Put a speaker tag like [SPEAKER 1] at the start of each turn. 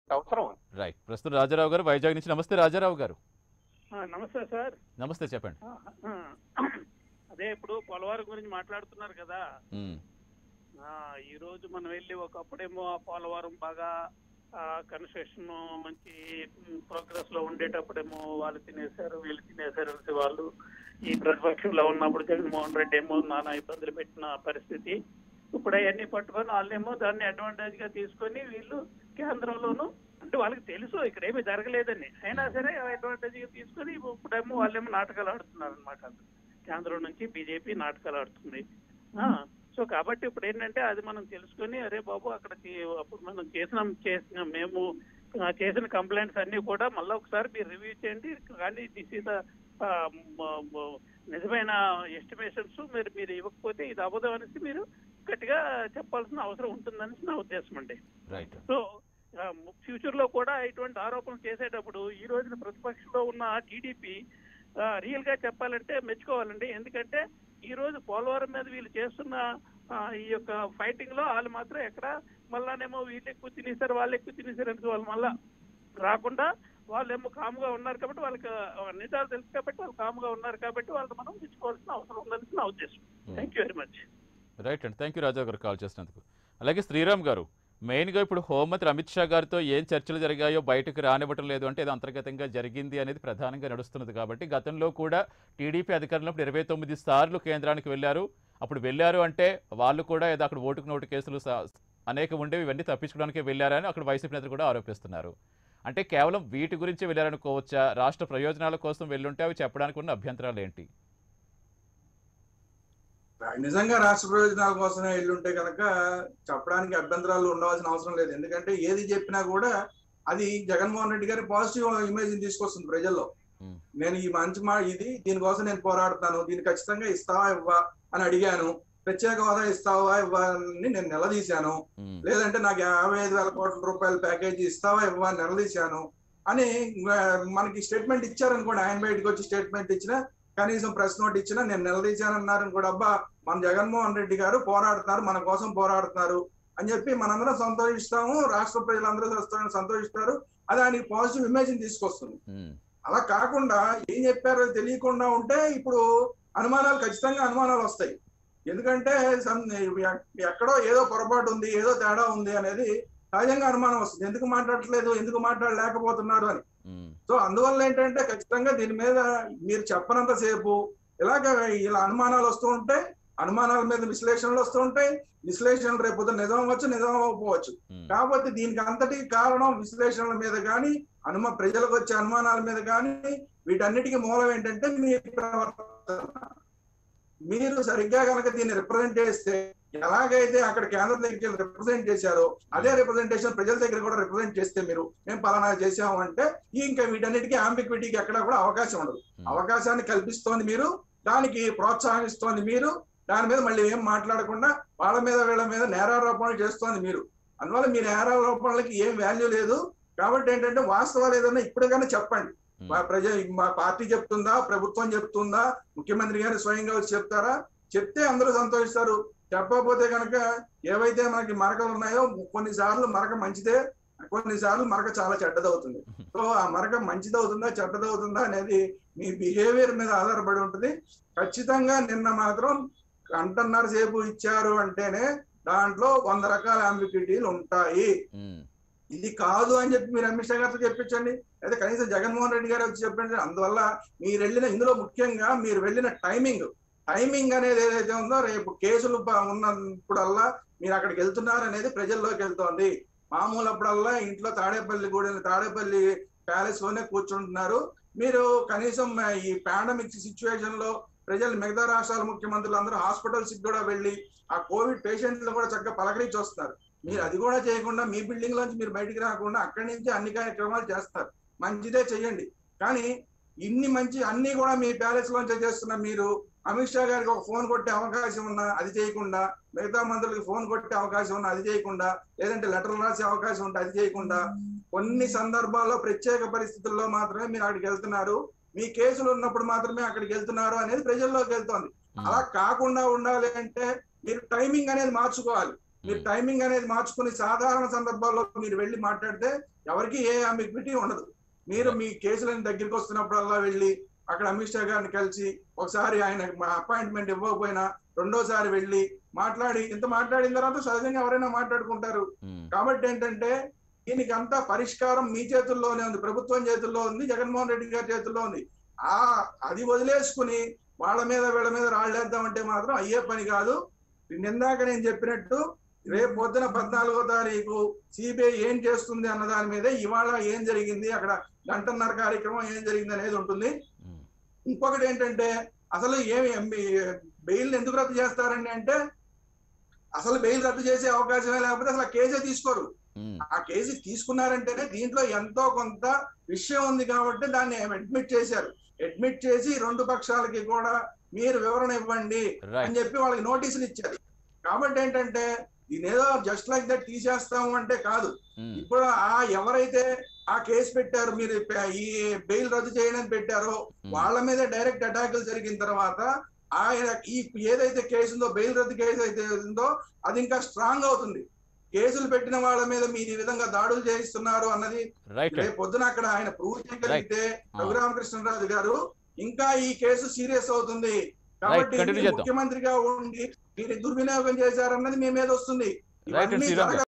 [SPEAKER 1] అవసరం ఉంది
[SPEAKER 2] రైట్ ప్రస్తుతం రాజారావు గారు వైజాగ్ నుంచి నమస్తే రాజారావు గారు
[SPEAKER 3] ఆ, నమస్తే సార్
[SPEAKER 2] నమస్తే చెప్పండి
[SPEAKER 3] ఆ, ఆ, అదే ఇప్పుడు పోలవరం గురించి మాట్లాడుతున్నారు కదా
[SPEAKER 2] ఉమ్,
[SPEAKER 3] ఆ, ఈ రోజు మనం వెళ్ళి ఒకప్పుడేమో ఆ పోలవరం బాగా కన్స్ట్రక్షన్ మంచి ప్రోగ్రెస్ లో ఉండేటప్పుడేమో వాళ్ళు తినేశారు వీళ్ళు తినేశారు అనేసి వాళ్ళు ఈ ప్రతిపక్షంలో ఉన్నప్పుడు జగన్మోహన్ రెడ్డి ఏమో నానా ఇబ్బందులు పెట్టిన పరిస్థితి ఇప్పుడు అవన్నీ పట్టుకొని వాళ్ళేమో దాన్ని అడ్వాంటేజ్ గా తీసుకొని వీళ్ళు కేంద్రంలోనూ అంటే వాళ్ళకి తెలుసు ఇక్కడ ఏమీ జరగలేదని అయినా సరే అడ్వాంటేజ్ గా తీసుకొని ఇప్పుడేమో వాళ్ళేమో నాటకాలు ఆడుతున్నారు అనమాట కేంద్రం నుంచి బీజేపీ నాటకాలు ఆడుతుంది ఆ, సో కాబట్టి ఇప్పుడు ఏంటంటే అది మనం తెలుసుకొని అరే బాబు అక్కడ చే- అప్పుడు మనం చేసిన చేసిన మేము ఆ, చేసిన కంప్లైంట్స్ అన్ని కూడా మళ్ళీ ఒకసారి మీరు రివ్యూ చేయండి కానీ దిస్ ఈస్ నిజమైన ఎస్టిమేషన్స్ మీరు మీరు ఇవ్వకపోతే ఇది అబద్ధం అనేసి మీరు గట్టిగా చెప్పాల్సిన అవసరం ఉంటుందనేసి నా ఉద్దేశం అండి
[SPEAKER 2] రైట్
[SPEAKER 3] సో ఫ్యూచర్ లో కూడా ఇటువంటి ఆరోపణలు చేసేటప్పుడు ఈ రోజున ప్రతిపక్షంలో ఉన్న టీడీపీ రియల్ గా చెప్పాలంటే మెచ్చుకోవాలండి ఎందుకంటే ఈ రోజు పోలవరం మీద వీళ్ళు చేస్తున్న ఆ, ఈ యొక్క ఫైటింగ్ లో వాళ్ళు మాత్రం ఎక్కడ మళ్ళానేమో వీళ్ళు ఎక్కువ తినేశారు వాళ్ళు ఎక్కువ తినేశారు అని వాళ్ళు మళ్ళా రాకుండా వాళ్ళేమో కాముగా ఉన్నారు కాబట్టి వాళ్ళకి ఆ, నిజాలు తెలుసు కాబట్టి వాళ్ళు కాముగా ఉన్నారు కాబట్టి వాళ్ళని మనం మెచ్చుకోవాల్సిన అవసరం ఉందని నా ఉద్దేశం thank you very much
[SPEAKER 2] right అండి థ్యాంక్ యూ రాజారావు గారు కాల్ చేసినందుకు అలాగే శ్రీరామ్ గారు మెయిన్గా ఇప్పుడు హోంమంత్రి అమిత్ షా గారితో ఏం చర్చలు జరిగాయో బయటకు రానివ్వటం లేదు అంటే ఇది అంతర్గతంగా జరిగింది అనేది ప్రధానంగా నడుస్తున్నది కాబట్టి గతంలో కూడా టీడీపీ అధికారంలో ఇరవై తొమ్మిది సార్లు కేంద్రానికి వెళ్ళారు అప్పుడు వెళ్ళారు అంటే వాళ్ళు కూడా ఏదో అక్కడ ఓటుకు నోటు కేసులు సా- అనేక ఉండేవి ఇవన్నీ తప్పించుకోవడానికి వెళ్ళారని అక్కడ వైసీపీ నేతలు కూడా ఆరోపిస్తున్నారు అంటే కేవలం వీటి గురించి వెళ్ళారనుకోవచ్చా రాష్ట్ర ప్రయోజనాల కోసం వెళ్ళుంటే అవి చెప్పడానికి ఉన్న అభ్యంతరాలు ఏంటి
[SPEAKER 4] నిజంగా రాష్ట్ర ప్రయోజనాల కోసమే వెళ్ళుంటే కనుక చెప్పడానికి అభ్యంతరాలు ఉండవలసిన అవసరం లేదు ఎందుకంటే ఏది చెప్పినా కూడా అది జగన్మోహన్ రెడ్డి గారి పాజిటివ్ ఇమేజ్ తీసుకొస్తుంది ప్రజల్లో
[SPEAKER 2] Hmm.
[SPEAKER 4] నేను ఈ మంచి మా ఇది దీనికోసం నేను పోరాడుతాను దీన్ని ఖచ్చితంగా ఇస్తావా ఇవ్వా అని అడిగాను ప్రత్యేక హోదా ఇస్తావా ఇవ్వా అని నేను నిలదీశాను
[SPEAKER 2] ఉమ్,
[SPEAKER 4] లేదంటే నాకు యాభై ఐదు వేల కోట్ల రూపాయల ప్యాకేజీ ఇస్తావా ఇవ్వా అని నిలదీశాను అని ఆ, మనకి స్టేట్మెంట్ ఇచ్చారనుకోండి ఆయన బయటకు వచ్చి స్టేట్మెంట్ ఇచ్చినా కనీసం ప్రెస్ నోట్ ఇచ్చినా నేను నిలదీశానన్నారు కూడా అబ్బా మన జగన్మోహన్ రెడ్డి గారు పోరాడుతున్నారు మన కోసం పోరాడుతున్నారు అని చెప్పి మనందరం సంతోషిస్తాము రాష్ట్ర ప్రజలందరూ సంతో- సంతోషిస్తారు అది ఆయనకి పాజిటివ్ ఇమేజ్ తీసుకొస్తుంది
[SPEAKER 2] ఉమ్,
[SPEAKER 4] అలా కాకుండా ఏం చెప్పారో తెలియకుండా ఉంటే ఇప్పుడు అనుమానాలు ఖచ్చితంగా అనుమానాలు వస్తాయి ఎందుకంటే సం- ఎక్- ఎక్కడో ఏదో పొరపాటు ఉంది ఏదో తేడా ఉంది అనేది సహజంగా అనుమానం వస్తుంది ఎందుకు మాట్లాడట్లేదు ఎందుకు మాట్లాడలేకపోతున్నారు అని
[SPEAKER 2] ఉమ్,
[SPEAKER 4] సో అందువల్ల ఏంటంటే ఖచ్చితంగా దీని మీద మీరు చెప్పనంత సేపు ఇలాగ ఇలా అనుమానాలు వస్తూ ఉంటాయి అనుమానాల మీద విశ్లేషణలు వస్తూ ఉంటాయి విశ్లేషణలు రేపు పొద్దున్న నిజం అవ్వచ్చు నిజం అవ్వకపోవచ్చు
[SPEAKER 2] ఉమ్.
[SPEAKER 4] కాబట్టి దీనికి అంతటికి కారణం విశ్లేషణల మీద కానీ అనుమా ప్రజలకు వచ్చే అనుమానాల మీద కానీ వీటన్నిటికీ మూలం ఏంటంటే మీ ప్రవర్తన మీరు సరిగ్గా కనుక దీన్ని రిప్రజెంట్ చేస్తే ఎలాగైతే అక్కడ కేంద్రం దగ్గరికి రిప్రజెంట్ చేశారో అదే రిప్రజెంటేషన్ ప్రజల దగ్గర కూడా రిప్రజెంట్ చేస్తే మీరు మేము పలానా చేసాము అంటే ఇంకా వీటన్నిటికీ ఆంబిక్విటీకి ఎక్కడ కూడా అవకాశం ఉండదు అవకాశాన్ని కల్పిస్తోంది మీరు దానికి ప్రోత్సహిస్తోంది మీరు దాని మీద మళ్ళీ ఏం మాట్లాడకుండా వాళ్ళ మీద వీళ్ళ మీద నేరారోపణలు చేస్తోంది మీరు అందువల్ల మీ నేరారోపణలకి ఏం వాల్యూ లేదు కాబట్టి ఏంటంటే వాస్తవాలు ఏదైనా ఇప్పటికైనా చెప్పండి
[SPEAKER 2] ఉమ్.
[SPEAKER 4] మా ప్రజ మా పార్టీ చెప్తుందా ప్రభుత్వం చెప్తుందా ముఖ్యమంత్రి గారు స్వయంగా వచ్చి చెప్తారా చెప్తే అందరూ సంతోషిస్తారు చెప్పకపోతే కనుక ఏవైతే మనకి మరకలు ఉన్నాయో కొన్నిసార్లు మరక మంచిదే కొన్నిసార్లు మరక చాలా చెడ్డదవుతుంది సో ఆ మరక మంచిదవుతుందా చెడ్డదవుతుందా అనేది మీ బిహేవియర్ మీద ఆధారపడి ఉంటుంది ఖచ్చితంగా నిన్న మాత్రం గంటన్నర సేపు ఇచ్చారు అంటేనే దాంట్లో వంద రకాల అంబిక్విటీలు ఉంటాయి
[SPEAKER 2] ఉమ్,
[SPEAKER 4] ఇది కాదు అని చెప్పి మీరు అమిత్ షా గారితో చెప్పించండి అయితే కనీసం జగన్మోహన్ రెడ్డి గారు వచ్చి చెప్పండి అందువల్ల మీరు వెళ్ళిన ఇందులో ముఖ్యంగా మీరు వెళ్ళిన టైమింగ్ టైమింగ్ అనేది ఏదైతే ఉందో రేపు కేసులు ప- ఉన్నప్పుడల్లా మీరు అక్కడికి వెళ్తున్నారు అనేది ప్రజల్లోకి వెళ్తోంది మామూలు అప్పుడల్లా ఇంట్లో తాడేపల్లి కూడా తాడేపల్లి ప్యాలెస్ లోనే కూర్చుంటున్నారు మీరు కనీసం ఈ పాండమిక్ సిచ్యువేషన్ లో ప్రజలు మిగతా రాష్ట్రాల ముఖ్యమంత్రులు అందరూ హాస్పిటల్స్ కి కూడా వెళ్ళి ఆ కోవిడ్ పేషెంట్లు కూడా చక్కగా పలకరించి వస్తున్నారు మీరు అది కూడా చేయకుండా మీ బిల్డింగ్ లోంచి మీరు బయటికి రాకుండా అక్కడి నుంచి అన్ని కార్యక్రమాలు చేస్తారు మంచిదే చెయ్యండి కానీ ఇన్ని మంచి అన్ని కూడా మీ ప్యాలెస్ లోంచే చేస్తున్న మీరు అమిత్ షా గారికి ఒక ఫోన్ కొట్టే అవకాశం ఉన్నా అది చేయకుండా మిగతా మంత్రులకి ఫోన్ కొట్టే అవకాశం ఉన్నా అది చేయకుండా లేదంటే లెటర్లు రాసే అవకాశం ఉంటే అది చేయకుండా కొన్ని సందర్భాల్లో ప్రత్యేక పరిస్థితుల్లో మాత్రమే మీరు అక్కడికి వెళ్తున్నారు మీ కేసులు ఉన్నప్పుడు మాత్రమే అక్కడికి వెళ్తున్నారు అనేది ప్రజల్లోకి వెళ్తోంది
[SPEAKER 2] ఉమ్.
[SPEAKER 4] అలా కాకుండా ఉండాలి అంటే మీరు టైమింగ్ అనేది మార్చుకోవాలి మీరు
[SPEAKER 2] మ్మ్.
[SPEAKER 4] టైమింగ్ అనేది మార్చుకుని సాధారణ సందర్భాల్లో మీరు వెళ్ళి మాట్లాడితే ఎవరికి ఏ అంబిగ్విటీ ఉండదు మీరు మీ కేసులను దగ్గరికి వస్తున్నప్పుడల్లా వెళ్ళి అక్కడ అమిత్ షా గారిని కలిసి ఒకసారి ఆయన అపాయింట్మెంట్ ఇవ్వకపోయినా రెండోసారి వెళ్ళి మాట్లాడి ఇంత మాట్లాడిన తర్వాత సహజంగా ఎవరైనా మాట్లాడుకుంటారు
[SPEAKER 2] ఉమ్,
[SPEAKER 4] కాబట్టి ఏంటంటే దీనికి అంతా పరిష్కారం మీ చేతుల్లోనే ఉంది ప్రభుత్వం చేతుల్లో ఉంది జగన్మోహన్ రెడ్డి గారి చేతుల్లో ఉంది ఆ అది వదిలేసుకుని వాళ్ళ మీద వీళ్ళ మీద రాళ్ళేద్దామంటే మాత్రం అయ్యే పని కాదు నిందాక నేను చెప్పినట్టు రేపు పొద్దున పద్నాలుగో తారీఖు సిబిఐ ఏం చేస్తుంది అన్న దాని మీదే ఇవాళ ఏం జరిగింది అక్కడ గంటన్నర కార్యక్రమం ఏం జరిగింది అనేది ఉంటుంది
[SPEAKER 2] ఉమ్,
[SPEAKER 4] ఇంకొకటి ఏంటంటే అసలు ఏమి బెయిల్ ఎందుకు రద్దు చేస్తారండి అంటే అసలు బెయిల్ రద్దు చేసే అవకాశమే లేకపోతే అసలు ఆ కేసే తీసుకోరు
[SPEAKER 2] ఉమ్,
[SPEAKER 4] ఆ కేసు తీసుకున్నారంటేనే దీంట్లో ఎంతో కొంత విషయం ఉంది కాబట్టి దాన్ని అడ్మిట్ చేశారు అడ్మిట్ చేసి రెండు పక్షాలకి కూడా మీరు వివరణ ఇవ్వండి
[SPEAKER 2] రైట్
[SPEAKER 4] అని చెప్పి వాళ్ళకి నోటీసులు ఇచ్చారు కాబట్టి ఏంటంటే దీని ఏదో జస్ట్ లైక్ దట్ తీసేస్తాము అంటే కాదు
[SPEAKER 2] ఉమ్,
[SPEAKER 4] ఇప్పుడు ఆ ఎవరైతే ఆ కేసు పెట్టారు మీరు పె- ఈ బెయిల్ రద్దు చేయడానికి పెట్టారో
[SPEAKER 2] ఉమ్,
[SPEAKER 4] వాళ్ళ మీద డైరెక్ట్ అటాకులు జరిగిన తర్వాత ఆయన ఈ ఏదైతే కేసు ఉందో బెయిల్ రద్దు కేసు అయితే ఉందో అది ఇంకా స్ట్రాంగ్ అవుతుంది కేసులు పెట్టిన వాళ్ళ మీద మీరు ఈ విధంగా దాడులు చేయిస్తున్నారు అన్నది
[SPEAKER 2] రైట్
[SPEAKER 4] రేపు పొద్దున అక్కడ ఆయన ప్రూవ్ చేయగలిగితే
[SPEAKER 2] ఆ.
[SPEAKER 4] రఘురామకృష్ణరాజు గారు ఇంకా ఈ కేసు సీరియస్ అవుతుంది కాబట్టి
[SPEAKER 2] continue
[SPEAKER 4] మీరు
[SPEAKER 2] చేద్దాం.
[SPEAKER 4] ముఖ్యమంత్రిగా ఉండి మీరు దుర్వినియోగం చేశారన్నది మీ మీద వస్తుంది
[SPEAKER 2] రైట్
[SPEAKER 4] ఇవన్నీ
[SPEAKER 2] శ్రీరామ్ గారు.
[SPEAKER 4] జరగ-